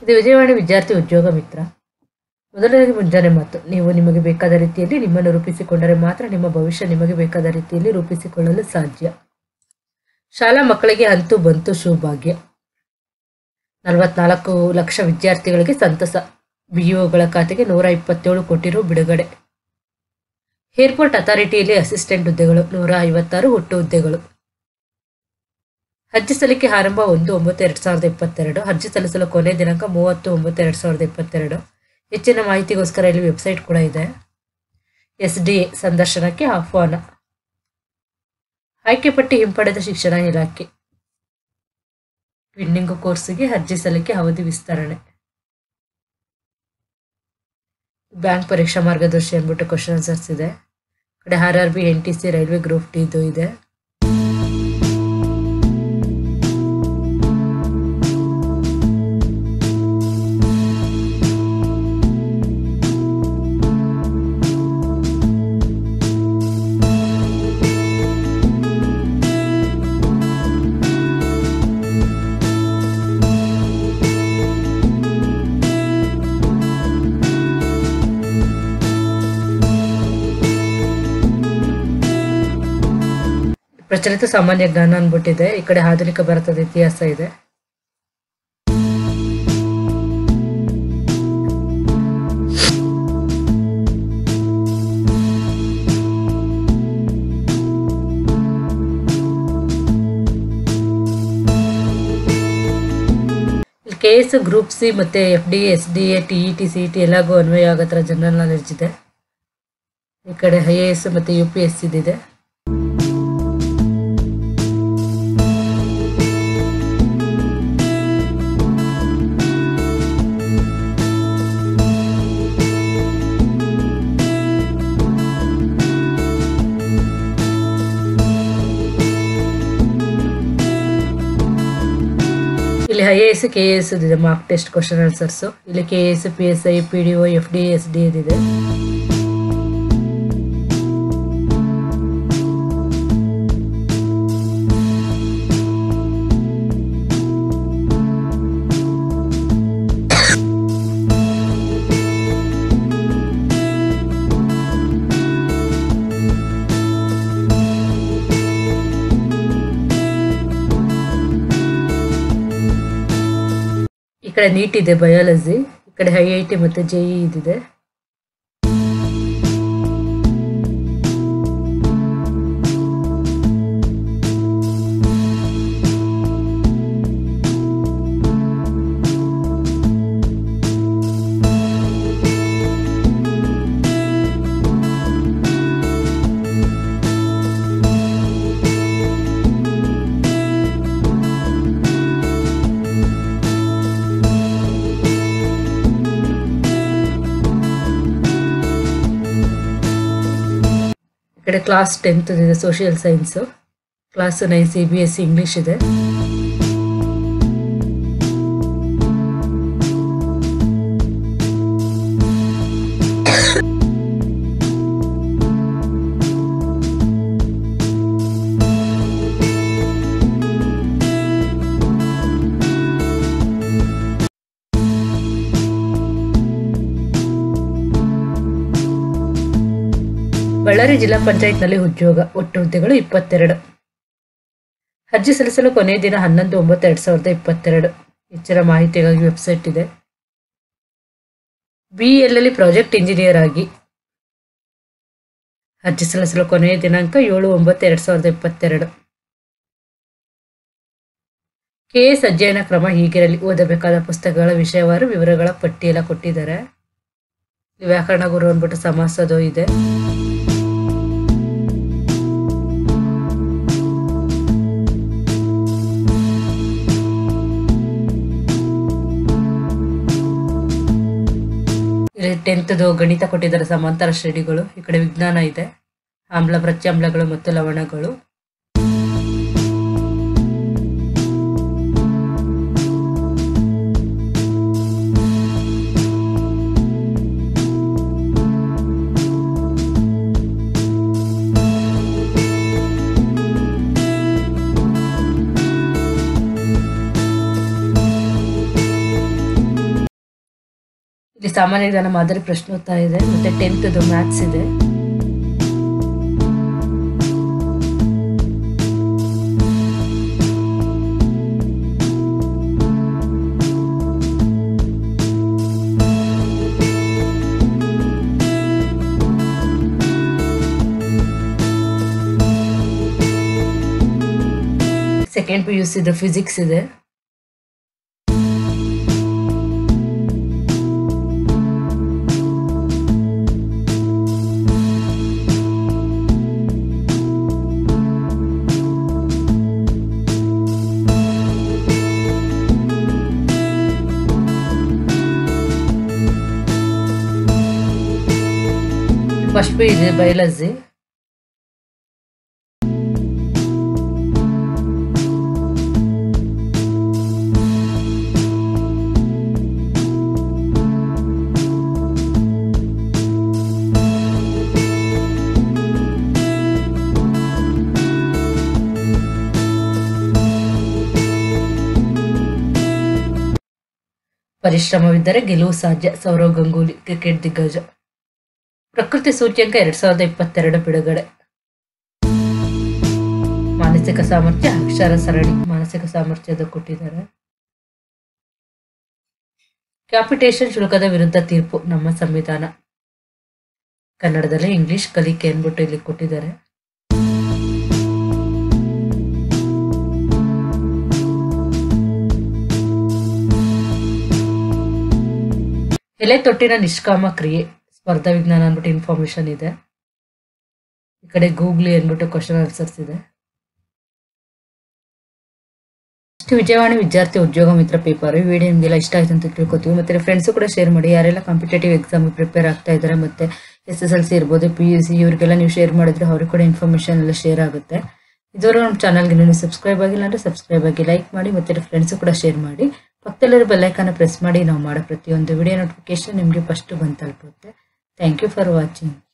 ಇದು ವಿಜಯವಾಣಿ ವಿದ್ಯಾರ್ಥಿ ಉದ್ಯೋಗ ಮಿತ್ರ ಮೊದಲನೇದಾಗಿ ಮುಂಜಾನೆ ಮಾತು ನೀವು ನಿಮಗೆ ಬೇಕಾದ ರೀತಿಯಲ್ಲಿ ನಿಮ್ಮನ್ನು ರೂಪಿಸಿಕೊಂಡರೆ ಮಾತ್ರ ನಿಮ್ಮ ಭವಿಷ್ಯ ನಿಮಗೆ ಬೇಕಾದ ರೀತಿಯಲ್ಲಿ ರೂಪಿಸಿಕೊಳ್ಳಲು ಸಾಧ್ಯ ಶಾಲಾ ಮಕ್ಕಳಿಗೆ ಅಂತೂ ಬಂತು ಸೌಭಾಗ್ಯ ನಲವತ್ನಾಲ್ಕು ಲಕ್ಷ ವಿದ್ಯಾರ್ಥಿಗಳಿಗೆ ಸಂತಸ ಬಿಇಒಗಳ ಖಾತೆಗೆ ನೂರ ಇಪ್ಪತ್ತೇಳು ಕೋಟಿ ರು ಬಿಡುಗಡೆ ಏರ್ಪೋರ್ಟ್ ಅಥಾರಿಟಿಯಲ್ಲಿ ಅಸಿಸ್ಟೆಂಟ್ ಹುದ್ದೆಗಳು ನೂರ ಐವತ್ತಾರು ಒಟ್ಟು ಹುದ್ದೆಗಳು ಅರ್ಜಿ ಸಲ್ಲಿಕೆ ಆರಂಭ ಒಂದು ಒಂಬತ್ತು ಎರಡು ಸಾವಿರದ ಇಪ್ಪತ್ತೆರಡು ಅರ್ಜಿ ಸಲ್ಲಿಸಲು ಕೊನೆ ದಿನಾಂಕ ಮೂವತ್ತು ಒಂಬತ್ತು ಎರಡು ಸಾವಿರದ ಇಪ್ಪತ್ತೆರಡು ಹೆಚ್ಚಿನ ಮಾಹಿತಿಗೋಸ್ಕರ ಇಲ್ಲಿ ವೆಬ್ಸೈಟ್ ಕೂಡ ಇದೆ ಎಸ್ ಡಿ ಎ ಸಂದರ್ಶನಕ್ಕೆ ಆಹ್ವಾನ ಆಯ್ಕೆ ಪಟ್ಟಿ ಹಿಂಪಡೆದ ಶಿಕ್ಷಣ ಇಲಾಖೆ ಟ್ವಿನ್ನಿಂಗ್ ಕೋರ್ಸ್ಗೆ ಅರ್ಜಿ ಸಲ್ಲಿಕೆ ಅವಧಿ ವಿಸ್ತರಣೆ ಬ್ಯಾಂಕ್ ಪರೀಕ್ಷಾ ಮಾರ್ಗದರ್ಶಿ ಅಂದ್ಬಿಟ್ಟು ಕ್ವಶನ್ ಆನ್ಸರ್ಸ್ ಇದೆ ಕಡೆ R R B N T C railway group T ಇದು ಇದೆ ಪ್ರಚಲಿತ ಸಾಮಾನ್ಯ ಜ್ಞಾನ ಅಂದ್ಬಿಟ್ಟಿದೆ ಈ ಕಡೆ ಆಧುನಿಕ ಭಾರತದ ಇತಿಹಾಸ ಇದೆ ಕೆ ಎಸ್ ಗ್ರೂಪ್ ಸಿ ಮತ್ತೆ F D S D A T E T C T ಎಲ್ಲಾಗೂ ಅನ್ವಯ ಆಗೋ ಥರ ಜನರಲ್ ನಾಲೆಡ್ಜ್ ಇದೆ ಈ ಕಡೆ ಐ ಎ ಎಸ್ ಮತ್ತೆ ಯು ಪಿ ಎಸ್ ಇದೆ ಇಲ್ಲಿ I A S K A S ಇದೆ ಮಾರ್ಕ್ ಟೆಸ್ಟ್ ಕ್ವಶನ್ ಆನ್ಸರ್ಸ್ ಇಲ್ಲಿ K S P S I P D O F D S D ಇದೆ ಈ ಕಡೆ ನೀಟ್ ಇದೆ ಬಯಾಲಜಿ ಈ ಕಡೆ ಐ ಐ ಟಿ ಮತ್ತೆ ಜೆ ಇ ಇದಿದೆ ಈ ಕಡೆ ಕ್ಲಾಸ್ ಟೆಂತ್ ಇದೆ social science class nine C B S C English ಇದೆ ಬಳ್ಳಾರಿ ಜಿಲ್ಲಾ ಪಂಚಾಯತ್ನಲ್ಲಿ ಉದ್ಯೋಗ ಒಟ್ಟು ಹುದ್ದೆಗಳು ಇಪ್ಪತ್ತೆರಡು ಅರ್ಜಿ ಸಲ್ಲಿಸಲು ಕೊನೆಯ ದಿನ ಹನ್ನೊಂದು ಒಂಬತ್ತು ಎರಡು ಸಾವಿರದ ಇಪ್ಪತ್ತೆರಡು ಹೆಚ್ಚಿನ ಮಾಹಿತಿಗಾಗಿ ವೆಬ್ಸೈಟ್ ಇದೆ ಬಿ ಎಲ್ಲಲ್ಲಿ ಪ್ರಾಜೆಕ್ಟ್ ಇಂಜಿನಿಯರ್ ಆಗಿ ಅರ್ಜಿ ಸಲ್ಲಿಸಲು ಕೊನೆಯ ದಿನಾಂಕ ಏಳು ಒಂಬತ್ತು ಎರಡು ಸಾವಿರದ ಇಪ್ಪತ್ತೆರಡು ಕೆ ಎಸ್ ಅಧ್ಯಯನ ಕ್ರಮ ಹೀಗಿರಲಿ ಓದಬೇಕಾದ ಪುಸ್ತಕಗಳ ವಿಷಯವಾರು ವಿವರಗಳ ಪಟ್ಟಿ ಎಲ್ಲ ಕೊಟ್ಟಿದ್ದಾರೆ ವ್ಯಾಕರಣ ಗುರು ಅಂದ್ಬಿಟ್ಟು ಸಮಾಸದು ಇದೆ ಇಲ್ಲಿ ಟೆಂತ್ದು ಗಣಿತ ಕೊಟ್ಟಿದ್ದಾರೆ ಸಮಾಂತರ ಶ್ರೇಣಿಗಳು ಈ ಕಡೆ ವಿಜ್ಞಾನ ಇದೆ ಆಮ್ಲ ಪ್ರತ್ಯಾಮ್ಲಗಳು ಮತ್ತು ಲವಣಗಳು ಇಲ್ಲಿ ಸಾಮಾನ್ಯ ಜ್ಞಾನ ಮಾದರಿ ಪ್ರಶ್ನೋತ್ತರ ಇದೆ ಮತ್ತೆ ಟೆಂತ್ ಮ್ಯಾಥ್ಸ್ ಇದೆ ಸೆಕೆಂಡ್ ಪಿ ಯು ಸಿ ಇದೆ ಫಿಸಿಕ್ಸ್ ಇದೆ ಫಸ್ಟ್ ಪಿ ಇದೆ ಬಯಾಲಜಿ ಪರಿಶ್ರಮವಿದ್ದರೆ ಗೆಲುವು ಸಾಧ್ಯ ಸೌರವ್ ಗಂಗೂಲಿ ಕ್ರಿಕೆಟ್ ದಿಗ್ಗಜ ಪ್ರಕೃತಿ ಸೂಚ್ಯಂಕ ಎರಡ್ ಸಾವಿರದ ಇಪ್ಪತ್ತೆರಡು ಬಿಡುಗಡೆ ಮಾನಸಿಕ ಸಾಮರ್ಥ್ಯ ಅಕ್ಷರ ಸರಣಿ ಮಾನಸಿಕ ಸಾಮರ್ಥ್ಯದ ಕೊಟ್ಟಿದ್ದಾರೆ ಕ್ಯಾಪಿಟೇಷನ್ ಶುಲ್ಕದ ವಿರುದ್ಧ ತೀರ್ಪು ನಮ್ಮ ಸಂವಿಧಾನ ಕನ್ನಡದಲ್ಲಿ ಇಂಗ್ಲಿಷ್ ಕಲಿಕೆ ಅನ್ಬಿಟ್ಟು ಇಲ್ಲಿ ಕೊಟ್ಟಿದ್ದಾರೆ ಎಲೆ ತೊಟ್ಟಿನ ನಿಷ್ಕಾಮ ಕ್ರಿಯೆ ಸ್ಪರ್ಧಾ ವಿಜ್ಞಾನ ಅಂದ್ಬಿಟ್ಟು ಇನ್ಫಾರ್ಮೇಶನ್ ಇದೆ ಈ ಕಡೆ ಗೂಗ್ಲಿ ಅಂದ್ಬಿಟ್ಟು ಕ್ವಶನ್ ಆನ್ಸರ್ಸ್ ಇದೆ ಇಷ್ಟು ವಿಜಯವಾಣಿ ವಿದ್ಯಾರ್ಥಿ ಉದ್ಯೋಗ ಮಿತ್ರ ಪೇಪರ್ ಈ ವಿಡಿಯೋ ನಿಮಗೆಲ್ಲ ಇಷ್ಟ ಆಯ್ತು ಅಂತ ತಿಳ್ಕೊತೀವಿ ಮತ್ತೆ ಫ್ರೆಂಡ್ಸು ಕೂಡ ಶೇರ್ ಮಾಡಿ ಯಾರೆಲ್ಲ ಕಾಂಪಿಟೇಟಿವ್ ಎಕ್ಸಾಮ್ ಪ್ರಿಪೇರ್ ಆಗ್ತಾ ಇದ್ದಾರೆ ಮತ್ತೆ ಎಸ್ ಎಸ್ ಎಲ್ ಸಿ ಇರ್ಬೋದು ಪಿ ಯು ಸಿ ಇವರಿಗೆಲ್ಲ ನೀವು ಶೇರ್ ಮಾಡಿದ್ರೆ ಅವ್ರಿಗೆ ಕೂಡ ಇನ್ಫಾರ್ಮೇಶನ್ ಎಲ್ಲ ಶೇರ್ ಆಗುತ್ತೆ ಇದುವರೆಗೂ ನಮ್ಮ ಚಾನಲ್ಗೆ ನೀವು ಸಬ್ಸ್ಕ್ರೈಬ್ ಆಗಿಲ್ಲ ಅಂದರೆ ಸಬ್ಸ್ಕ್ರೈಬ್ ಆಗಿ ಲೈಕ್ ಮಾಡಿ ಮತ್ತೆ ಫ್ರೆಂಡ್ಸು ಕೂಡ ಶೇರ್ ಮಾಡಿ ಪಕ್ಕದಲ್ಲಿರೋ ಬೆಲ್ಲೈಕನ್ನ ಪ್ರೆಸ್ ಮಾಡಿ ನಾವು ಮಾಡೋ ಪ್ರತಿಯೊಂದು ವಿಡಿಯೋ ನೋಟಿಫಿಕೇಶನ್ ನಿಮಗೆ ಫಸ್ಟ್ ಬಂದು ತಲುಪುತ್ತೆ ಥ್ಯಾಂಕ್ ಯು ಫಾರ್ ವಾಚಿಂಗ್